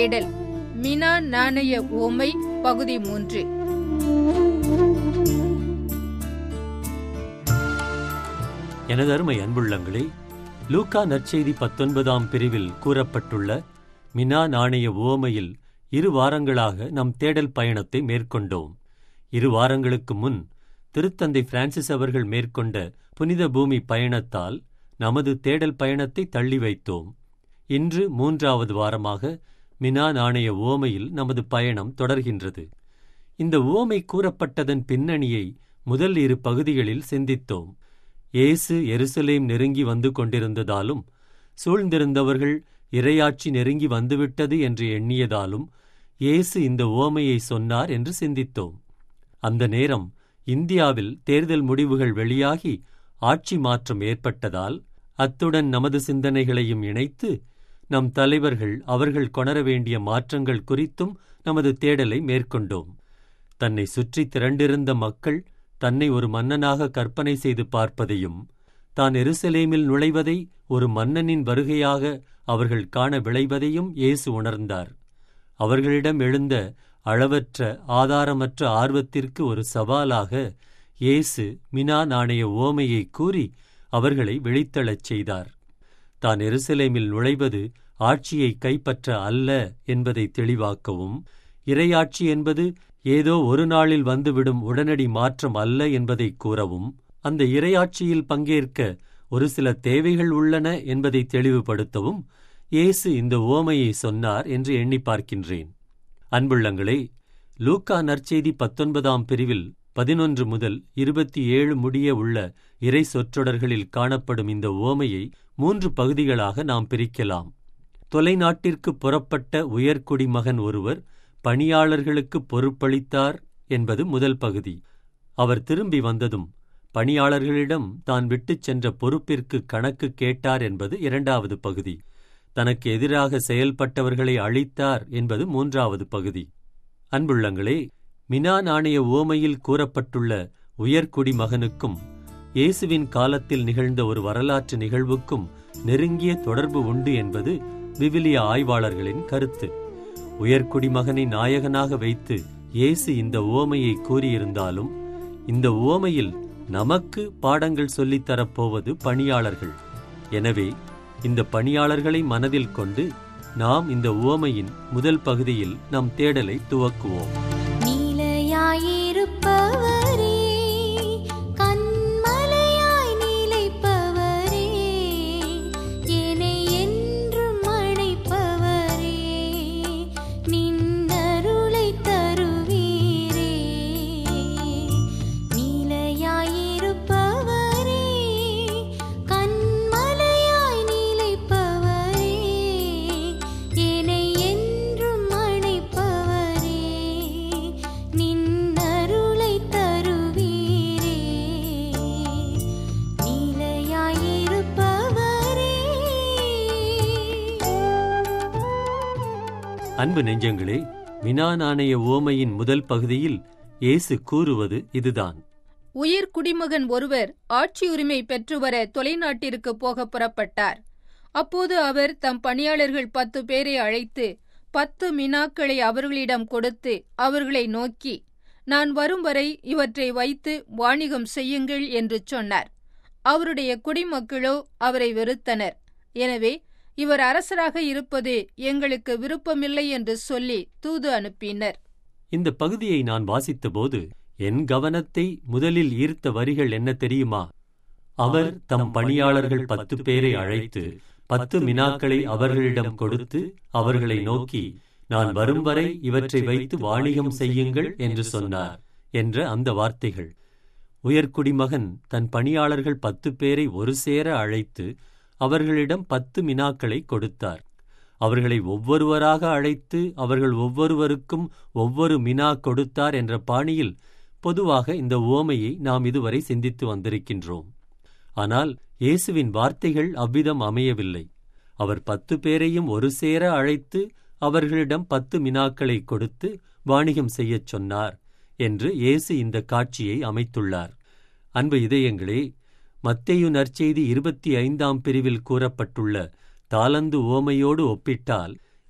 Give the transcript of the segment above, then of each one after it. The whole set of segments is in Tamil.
தேடல் மினா நாணய ஓமை பகுதி மூன்று எனது அருமை அன்புள்ளங்களே லூக்கா நற்செய்தி பத்தொன்பதாம் பிரிவில் கூறப்பட்டுள்ள மினா நாணய உவமையில் இரு வாரங்களாக நம் தேடல் பயணத்தை மேற்கொண்டோம் இரு வாரங்களுக்கு முன் திருத்தந்தை பிரான்சிஸ் அவர்கள் மேற்கொண்ட புனித பூமி பயணத்தால் நமது தேடல் பயணத்தை தள்ளி வைத்தோம் இன்று மூன்றாவது வாரமாக மினா நாணய உவமையில் நமது பயணம் தொடர்கின்றது இந்த உவமை கூறப்பட்டதன் பின்னணியை முதல் இரு பகுதிகளில் சிந்தித்தோம் இயேசு எருசலேம் நெருங்கி வந்து கொண்டிருந்ததாலும் சூழ்ந்திருந்தவர்கள் இரையாட்சி நெருங்கி வந்துவிட்டது என்று எண்ணியதாலும் இயேசு இந்த உவமையை சொன்னார் என்று சிந்தித்தோம் அந்த நேரம் இந்தியாவில் தேர்தல் முடிவுகள் வெளியாகி ஆட்சி மாற்றம் ஏற்பட்டதால் அத்துடன் நமது சிந்தனைகளையும் இணைத்து நம் தலைவர்கள் அவர்கள் கொணர வேண்டிய மாற்றங்கள் குறித்தும் நமது தேடலை மேற்கொண்டோம் தன்னை சுற்றி திரண்டிருந்த மக்கள் தன்னை ஒரு மன்னனாக கற்பனை செய்து பார்ப்பதையும் தான் எருசலேமில் நுழைவதை ஒரு மன்னனின் வருகையாக அவர்கள் காண விளைவதையும் இயேசு உணர்ந்தார் அவர்களிடம் எழுந்த அளவற்ற ஆதாரமற்ற ஆர்வத்திற்கு ஒரு சவாலாக இயேசு மினா நாணய ஓமையை கூறி அவர்களை விழித்தெழச் செய்தார் தான் எருசலேமில் நுழைவது ஆட்சியை கைப்பற்ற அல்ல என்பதை தெளிவாக்கவும் இறையாட்சி என்பது ஏதோ ஒரு நாளில் வந்துவிடும் உடனடி மாற்றம் அல்ல என்பதை கூறவும் அந்த இறையாட்சியில் பங்கேற்க ஒரு சில தேவைகள் உள்ளன என்பதை தெளிவுபடுத்தவும் இயேசு இந்த ஓமையை சொன்னார் என்று எண்ணி பார்க்கின்றேன் அன்புள்ளங்களே லூக்கா நற்செய்தி பத்தொன்பதாம் பிரிவில் பதினொன்று முதல் இருபத்தி ஏழு முடிய உள்ள இறை சொற்றொடர்களில் காணப்படும் இந்த ஓமையை மூன்று பகுதிகளாக நாம் பிரிக்கலாம் தொலைநாட்டிற்கு புறப்பட்ட உயர்குடி மகன் ஒருவர் பணியாளர்களுக்கு பொறுப்பளித்தார் என்பது முதல் பகுதி அவர் திரும்பி வந்ததும் பணியாளர்களிடம் தான் விட்டுச் சென்ற பொறுப்பிற்கு கணக்கு கேட்டார் என்பது இரண்டாவது பகுதி தனக்கு எதிராக செயல்பட்டவர்களை அழித்தார் என்பது மூன்றாவது பகுதி அன்புள்ளங்களே மினா நாணய ஓமையில் கூறப்பட்டுள்ள உயர்குடி மகனுக்கும் இயேசுவின் காலத்தில் நிகழ்ந்த ஒரு வரலாற்று நிகழ்வுக்கும் நெருங்கிய தொடர்பு உண்டு என்பது விவிலிய ஆய்வாளர்களின் கருத்து உயர்குடி மகனை நாயகனாக வைத்து இயேசு இந்த ஓமையை கூறியிருந்தாலும் இந்த ஓமையில் நமக்கு பாடங்கள் சொல்லித் தரப்போவது பணியாளர்கள் எனவே இந்த பணியாளர்களை மனதில் கொண்டு நாம் இந்த உவமையின் முதல் பகுதியில் நம் தேடலை துவக்குவோம் நீலையாயிருப்பவரே கண்மலையாய் நிலைப்பவரே என்னை என்றும் அழைப்பவரே நின்னருளை தருவீரே நீலையாயிருப்பவரே கண்மலையாய் நிலைப்பவரே என்னை என்றும் அழைப்பவரே நின்னருளை தருவீரே நீலையாயிருப்பவரே அன்பு நெஞ்சங்களே மினா நாணய ஓமையின் முதல் பகுதியில் இயேசு கூறுவது இதுதான் உயிர் குடிமகன் ஒருவர் ஆட்சியுரிமை பெற்றுவர தொலைநாட்டிற்கு போக புறப்பட்டார் அப்போது அவர் தம் பணியாளர்கள் பத்து பேரை அழைத்து பத்து மினாக்களை அவர்களிடம் கொடுத்து அவர்களை நோக்கி நான் வரும் வரை இவற்றை வைத்து வாணிகம் செய்யுங்கள் என்று சொன்னார் அவருடைய குடிமக்களோ அவரை வெறுத்தனர் எனவே இவர் அரசராக இருப்பது எங்களுக்கு விருப்பமில்லை என்று சொல்லி தூது அனுப்பினர் இந்த பகுதியை நான் வாசித்தபோது என் கவனத்தை முதலில் ஈர்த்த வரிகள் என்ன தெரியுமா அவர் தம் பணியாளர்கள் பத்து பேரை அழைத்து பத்து மினாக்களை அவர்களிடம் கொடுத்து அவர்களை நோக்கி நான் வரும் வரை இவற்றை வைத்து வாணிகம் செய்யுங்கள் என்று சொன்னார் என்ற அந்த வார்த்தைகள் உயர்குடிமகன் தன் பணியாளர்கள் பத்து பேரை ஒரு சேர அழைத்து அவர்களிடம் பத்து மினாக்களை கொடுத்தார் அவர்களை ஒவ்வொருவராக அழைத்து அவர்கள் ஒவ்வொருவருக்கும் ஒவ்வொரு மினா கொடுத்தார் என்ற பாணியில் பொதுவாக இந்த உவமையை நாம் இதுவரை சிந்தித்து வந்திருக்கின்றோம் ஆனால் இயேசுவின் வார்த்தைகள் அவ்விதம் அமையவில்லை அவர் பத்து பேரையும் ஒரு சேர அழைத்து அவர்களிடம் பத்து மினாக்களை கொடுத்து வாணிகம் செய்யச் சொன்னார் என்று இயேசு இந்த காட்சியை அமைத்துள்ளார் அன்பு இதயங்களே மத்தேயு நற்செய்தி இருபத்தி ஐந்தாம் பிரிவில் கூறப்பட்டுள்ள தாலந்து ஓமையோடு ஒப்பிட்டால்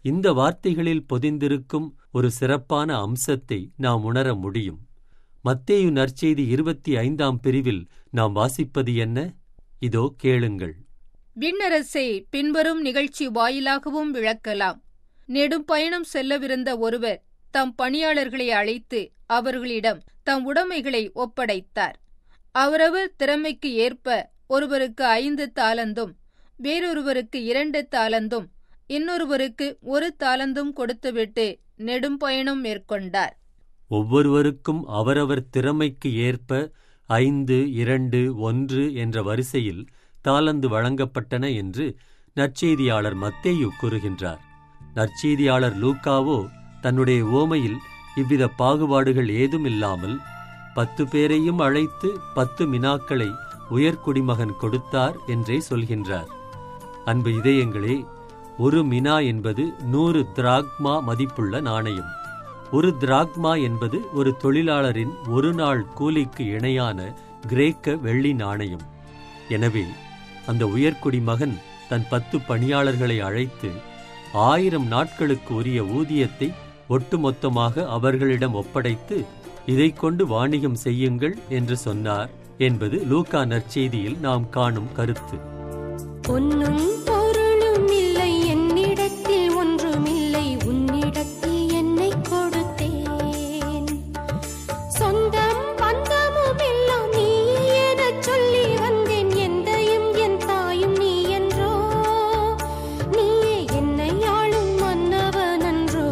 இந்த வார்த்தைகளில் பொதிந்திருக்கும் ஒரு சிறப்பான அம்சத்தை நாம் உணர முடியும் மத்தேயு நற்செய்தி இருபத்தி ஐந்தாம் பிரிவில் நாம் வாசிப்பது என்ன இதோ கேளுங்கள் விண்ணரசை பின்வரும் நிகழ்ச்சி வாயிலாகவும் விளக்கலாம் நெடும் பயணம் செல்லவிருந்த ஒருவர் தம் பணியாளர்களை அழைத்து அவர்களிடம் தம் உடைமைகளை ஒப்படைத்தார் அவரவர் திறமைக்கு ஏற்ப ஒருவருக்கு ஐந்து தாலந்தும் வேறொருவருக்கு இரண்டு தாலந்தும் இன்னொருவருக்கு ஒரு தாலந்தும் கொடுத்துவிட்டு நெடும் பயணம் மேற்கொண்டார் ஒவ்வொருவருக்கும் அவரவர் திறமைக்கு ஏற்ப ஐந்து இரண்டு ஒன்று என்ற வரிசையில் தாலந்து வழங்கப்பட்டன என்று நற்செய்தியாளர் மத்தேயு கூறுகின்றார் நற்செய்தியாளர் லூக்காவோ தன்னுடைய ஓமையில் இவ்வித பாகுபாடுகள் ஏதும் இல்லாமல் பத்து பேரையும் அழைத்து பத்து மினாக்களை உயர்குடிமகன் கொடுத்தார் என்றே சொல்கின்றார் அன்பு இதயங்களே ஒரு மினா என்பது நூறு திராக்மா மதிப்புள்ள நாணயம் ஒரு திராக்மா என்பது ஒரு தொழிலாளரின் ஒரு நாள் கூலிக்கு இணையான கிரேக்க வெள்ளி நாணயம் எனவே அந்த உயர்குடி மகன் தன் பத்து பணியாளர்களை அழைத்து ஆயிரம் நாட்களுக்கு உரிய ஊதியத்தை ஒட்டுமொத்தமாக அவர்களிடம் ஒப்படைத்து இதைக் கொண்டு வாணிகம் செய்யுங்கள் என்று சொன்னார் என்பது லூக்கா நற்செய்தியில் நாம் காணும் கருத்து பொன்னும் பொருளும் இல்லை என்னிடத்தில் ஒன்றுமில்லை உன்னிடத்தில் என்னை கொடுத்தேன் சொந்தம் பந்தமும் எல்லாம் நீ எனச் சொல்லி வந்தேன் எந்தையும் என் தாயும் நீ என்றோ நீயே என்னை ஆளும் மன்னவனன்றோ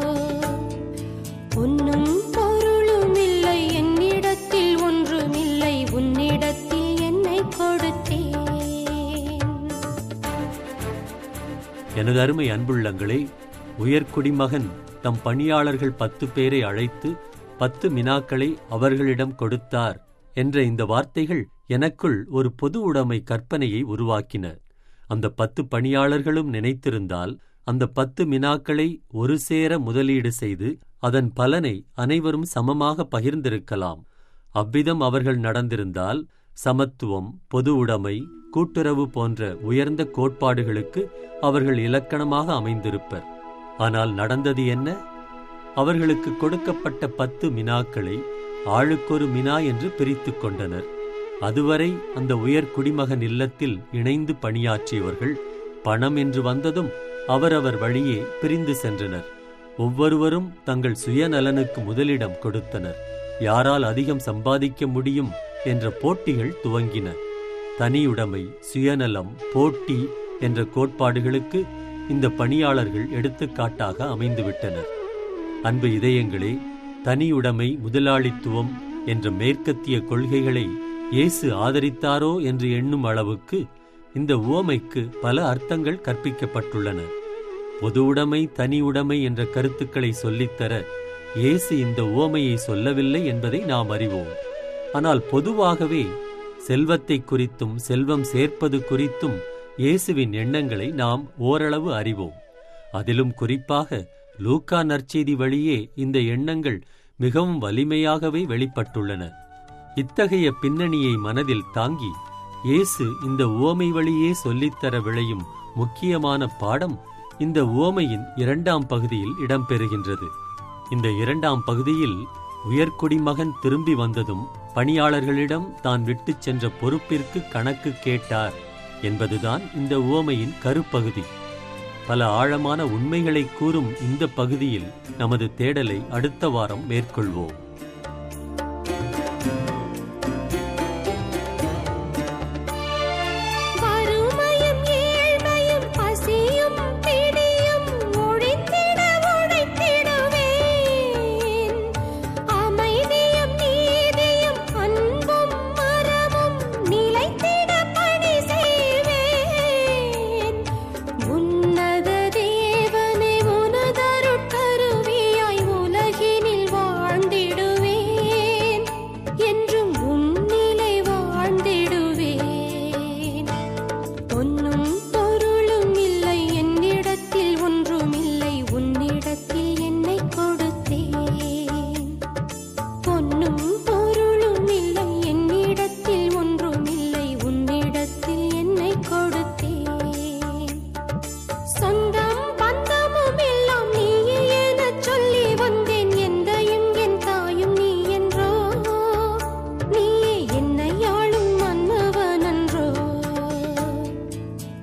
பொன்னும் பொருளும் இல்லை என்னிடத்தில் ஒன்றுமில்லை உன்னிடத்தில் என்னை கொடுத்தேன் எனது அருமை அன்புள்ளங்களே உயர்குடிமகன் தம் பணியாளர்கள் பத்து பேரை அழைத்து பத்து மினாக்களை அவர்களிடம் கொடுத்தார் என்ற இந்த வார்த்தைகள் எனக்குள் ஒரு பொது உடைமை கற்பனையை உருவாக்கின அந்த பத்து பணியாளர்களும் நினைத்திருந்தால் அந்த பத்து மினாக்களை ஒரு சேர முதலீடு செய்து அதன் பலனை அனைவரும் சமமாக பகிர்ந்திருக்கலாம் அவ்விதம் அவர்கள் நடந்திருந்தால் சமத்துவம் பொது உடைமை கூட்டுறவு போன்ற உயர்ந்த கோட்பாடுகளுக்கு அவர்கள் இலக்கணமாக அமைந்திருப்பர் ஆனால் நடந்தது என்ன அவர்களுக்கு கொடுக்கப்பட்ட பத்து மினாக்களை ஆளுக்கொரு மினா என்று பிரித்துக் கொண்டனர் அதுவரை அந்த உயர் குடிமகன் இல்லத்தில் இணைந்து பணியாற்றியவர்கள் பணம் என்று வந்ததும் அவரவர் வழியே பிரிந்து சென்றனர் ஒவ்வொருவரும் தங்கள் சுயநலனுக்கு முதலிடம் கொடுத்தனர் யாரால் அதிகம் சம்பாதிக்க முடியும் என்ற போட்டிகள் துவங்கின தனியுடைமை சுயநலம் போட்டி என்ற கோட்பாடுகளுக்கு இந்த பணியாளர்கள் எடுத்துக்காட்டாக அமைந்துவிட்டனர் அன்பு இதயங்களே தனியுடைமை முதலாளித்துவம் என்ற மேற்கத்திய கொள்கைகளை இயேசு ஆதரித்தாரோ என்று எண்ணும் அளவுக்கு இந்த உவமைக்கு பல அர்த்தங்கள் கற்பிக்கப்பட்டுள்ளன பொதுவுடைமை தனியுடைமை என்ற கருத்துக்களை சொல்லித்தர இயேசு இந்த உவமையை சொல்லவில்லை என்பதை நாம் அறிவோம் ஆனால் பொதுவாகவே செல்வத்தை குறித்தும் செல்வம் சேர்ப்பது குறித்தும் இயேசுவின் எண்ணங்களை நாம் ஓரளவு அறிவோம் அதிலும் குறிப்பாக லூக்கா நற்செய்தி வழியே இந்த எண்ணங்கள் மிகவும் வலிமையாகவே வெளிப்பட்டுள்ளன இத்தகைய பின்னணியை மனதில் தாங்கி இயேசு இந்த உவமை வழியே சொல்லித்தர விளையும் முக்கியமான பாடம் இந்த உவமையின் இரண்டாம் பகுதியில் இடம்பெறுகின்றது இந்த இரண்டாம் பகுதியில் உயர்குடிமகன் திரும்பி வந்ததும் பணியாளர்களிடம் தான் விட்டுச் சென்ற பொறுப்பிற்கு கணக்கு கேட்டார் என்பதுதான் இந்த உவமையின் கருப்பகுதி பல ஆழமான உண்மைகளை கூறும் இந்த பகுதியில் நமது தேடலை அடுத்த வாரம் மேற்கொள்வோம் வறுமையும் ஏழ்மையும் பசியும் பிடியும் ஒழித்திட உழைத்திடுவேன் அமைதியும் நீதியும் அன்பும் மரமும் நிலைத்திட பணி செய்வேன் உன்னத தேவனே உனதருட்கருவியாய் உலகினில் வாழ்ந்திடுவேன்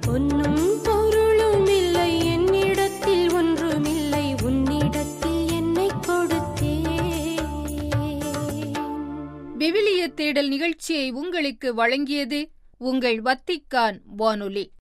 பொன்னும் பொருளும் இல்லை என்னிடத்தில் ஒன்றுமில்லை உன்னிடத்தில் என்னை கொடுத்தேன் விவிலிய தேடல் நிகழ்ச்சியை உங்களுக்கு வழங்கியது உங்கள் வத்திக்கான் வானொலி